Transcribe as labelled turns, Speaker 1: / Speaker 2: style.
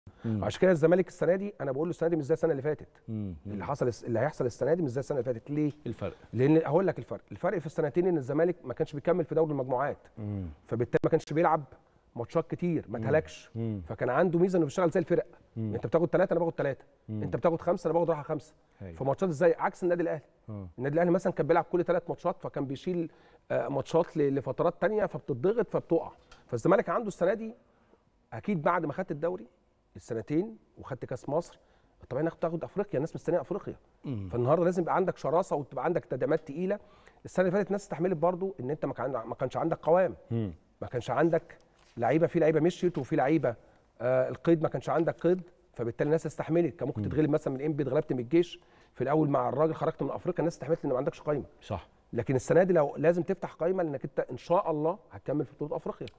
Speaker 1: مم.
Speaker 2: عشان كده الزمالك السنه دي انا بقول له السنه دي مش زي السنه اللي فاتت
Speaker 1: مم.
Speaker 2: اللي حصل اللي هيحصل السنه دي مش زي السنه اللي فاتت ليه
Speaker 1: الفرق
Speaker 2: لان هقول لك الفرق الفرق في السنتين ان الزمالك ما كانش بيكمل في دوري المجموعات
Speaker 1: مم.
Speaker 2: فبالتالي ما كانش بيلعب ماتشات كتير ما اتهلكش
Speaker 1: مم.
Speaker 2: فكان عنده ميزه انه بيشتغل زي الفرق
Speaker 1: مم.
Speaker 2: انت بتاخد ثلاثه انا باخد ثلاثه
Speaker 1: مم.
Speaker 2: انت بتاخد خمسه انا باخد راحه خمسه
Speaker 1: أيوة.
Speaker 2: فماتشات ازاي عكس النادي الاهلي
Speaker 1: آه.
Speaker 2: النادي الاهلي مثلا كان بيلعب كل ثلاث ماتشات فكان بيشيل آه، ماتشات ل- لفترات تانية فبتضغط فبتقع فالزمالك عنده السنه دي اكيد بعد ما خدت الدوري السنتين وخدت كاس مصر طبعا انك تاخد افريقيا الناس مستنيه افريقيا
Speaker 1: مم.
Speaker 2: فالنهارده لازم يبقى عندك شراسه وتبقى عندك تدعيمات تقيله السنه اللي فاتت الناس استحملت برضو ان انت ما كان ما كانش عندك قوام
Speaker 1: مم.
Speaker 2: ما كانش عندك لعيبه في لعيبه مشيت وفي لعيبه آه القيد ما كانش عندك قيد فبالتالي الناس استحملت كان ممكن تتغلب مثلا من انبي اتغلبت من الجيش في الاول مع الراجل خرجت من افريقيا الناس استحملت ان ما عندكش قايمه
Speaker 1: صح
Speaker 2: لكن السنه دي لو لازم تفتح قايمه لانك انت ان شاء الله هتكمل في بطوله افريقيا